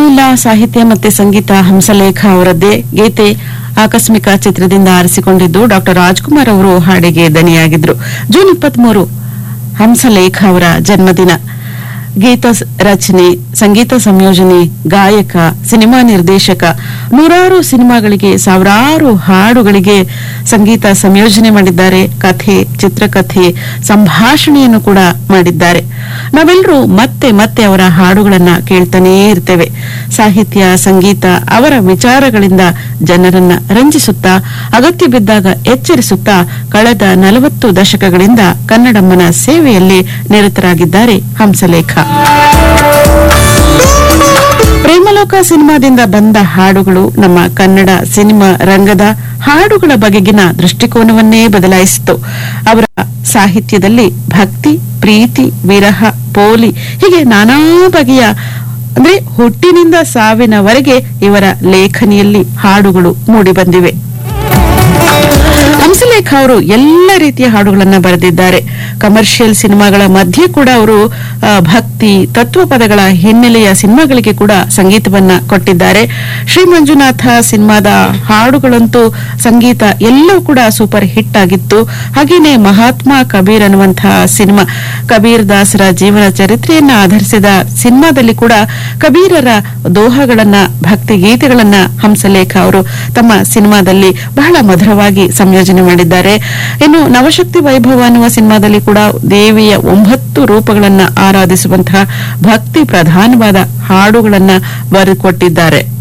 ಸುನೀಲ ಸಾಹಿತ್ಯ ಮತ್ತೆ ಸಂಗೀತ ಹಂಸಲೇಖ ಅವರದ್ದೇ ಗೀತೆ ಆಕಸ್ಮಿಕ ಚಿತ್ರದಿಂದ ಆರಿಸಿಕೊಂಡಿದ್ದು ಡಾಕ್ಟರ್ ರಾಜ್ಕುಮಾರ್ ಅವರು ಹಾಡಿಗೆ ದನಿಯಾಗಿದ್ರು ಜೂನ್ ಇಪ್ಪತ್ಮೂರು ಹಂಸಲೇಖ ಅವರ ಜನ್ಮದಿನ ಗೀತ ಸ- ರಚನೆ ಸಂಗೀತ ಸಂಯೋಜನೆ ಗಾಯಕ ಸಿನಿಮಾ ನಿರ್ದೇಶಕ ನೂರಾರು ಸಿನಿಮಾಗಳಿಗೆ ಸಾವಿರಾರು ಹಾಡುಗಳಿಗೆ ಸಂಗೀತ ಸಂಯೋಜನೆ ಮಾಡಿದ್ದಾರೆ ಕಥೆ ಚಿತ್ರಕಥೆ ಸಂಭಾಷಣೆಯನ್ನು ಕೂಡ ಮಾಡಿದ್ದಾರೆ ನಾವೆಲ್ಲರೂ ಮತ್ತೆ ಮತ್ತೆ ಅವರ ಹಾಡುಗಳನ್ನ ಕೇಳ್ತಾನೇ ಇರ್ತೇವೆ ಸಾಹಿತ್ಯ ಸಂಗೀತ ಅವರ ವಿಚಾರಗಳಿಂದ ಜನರನ್ನ ರಂಜಿಸುತ್ತಾ ಅಗತ್ಯ ಬಿದ್ದಾಗ ಎಚ್ಚರಿಸುತ್ತಾ ಕಳೆದ ನಲವತ್ತು ದಶಕಗಳಿಂದ ಕನ್ನಡಮ್ಮನ ಸೇವೆಯಲ್ಲಿ ನಿರತರಾಗಿದ್ದಾರೆ ಹಂಸಲೇಖ ಪ್ರೇಮಲೋಕ ಸಿನಿಮಾದಿಂದ ಬಂದ ಹಾಡುಗಳು ನಮ್ಮ ಕನ್ನಡ ಸಿನಿಮಾ ರಂಗದ ಹಾಡುಗಳ ಬಗೆಗಿನ ದೃಷ್ಟಿಕೋನವನ್ನೇ ಬದಲಾಯಿಸಿತು ಅವರ ಸಾಹಿತ್ಯದಲ್ಲಿ ಭಕ್ತಿ ಪ್ರೀತಿ ವಿರಹ ಪೋಲಿ ಹೀಗೆ ನಾನಾ ಬಗೆಯ ಅಂದ್ರೆ ಹುಟ್ಟಿನಿಂದ ಸಾವಿನವರೆಗೆ ಇವರ ಲೇಖನಿಯಲ್ಲಿ ಹಾಡುಗಳು ಮೂಡಿಬಂದಿವೆ ಹಂಸಲೇಖ ಅವರು ಎಲ್ಲ ರೀತಿಯ ಹಾಡುಗಳನ್ನ ಬರೆದಿದ್ದಾರೆ ಕಮರ್ಷಿಯಲ್ ಸಿನಿಮಾಗಳ ಮಧ್ಯೆ ಕೂಡ ಅವರು ಆ, ಭಕ್ತಿ ತತ್ವ ಪದಗಳ ಹಿನ್ನೆಲೆಯ ಸಿನಿಮಾಗಳಿಗೆ ಕೂಡ ಸಂಗೀತವನ್ನ ಕೊಟ್ಟಿದ್ದಾರೆ ಶ್ರೀ ಮಂಜುನಾಥ ಸಿನಿಮಾದ ಹಾಡುಗಳಂತೂ ಸಂಗೀತ ಎಲ್ಲವೂ ಕೂಡ ಸೂಪರ್ ಹಿಟ್ ಆಗಿತ್ತು ಹಾಗೇನೆ ಮಹಾತ್ಮ ಕಬೀರ್ ಅನ್ನುವಂತಹ ಸಿನಿಮಾ ಕಬೀರ್ ದಾಸರ ಜೀವನ ಚರಿತ್ರೆಯನ್ನ ಆಧರಿಸಿದ ಸಿನಿಮಾದಲ್ಲಿ ಕೂಡ ಕಬೀರರ ದೋಹಗಳನ್ನ ಭಕ್ತಿ ಗೀತೆಗಳನ್ನ ಹಂಸಲೇಖ ಅವರು ತಮ್ಮ ಸಿನಿಮಾದಲ್ಲಿ ಬಹಳ ಮಧುರವಾಗಿ ಸಂಯೋಜನೆ ಮಾಡಿದ್ದಾರೆ ಇನ್ನು ನವಶಕ್ತಿ ವೈಭವ ಅನ್ನುವ ಸಿನಿಮಾದಲ್ಲಿ ಕೂಡ ದೇವಿಯ ಒಂಬತ್ತು ರೂಪಗಳನ್ನ ಆರಾಧಿಸುವಂತಹ ಭಕ್ತಿ ಪ್ರಧಾನವಾದ ಹಾಡುಗಳನ್ನ ಬರೆದುಕೊಟ್ಟಿದ್ದಾರೆ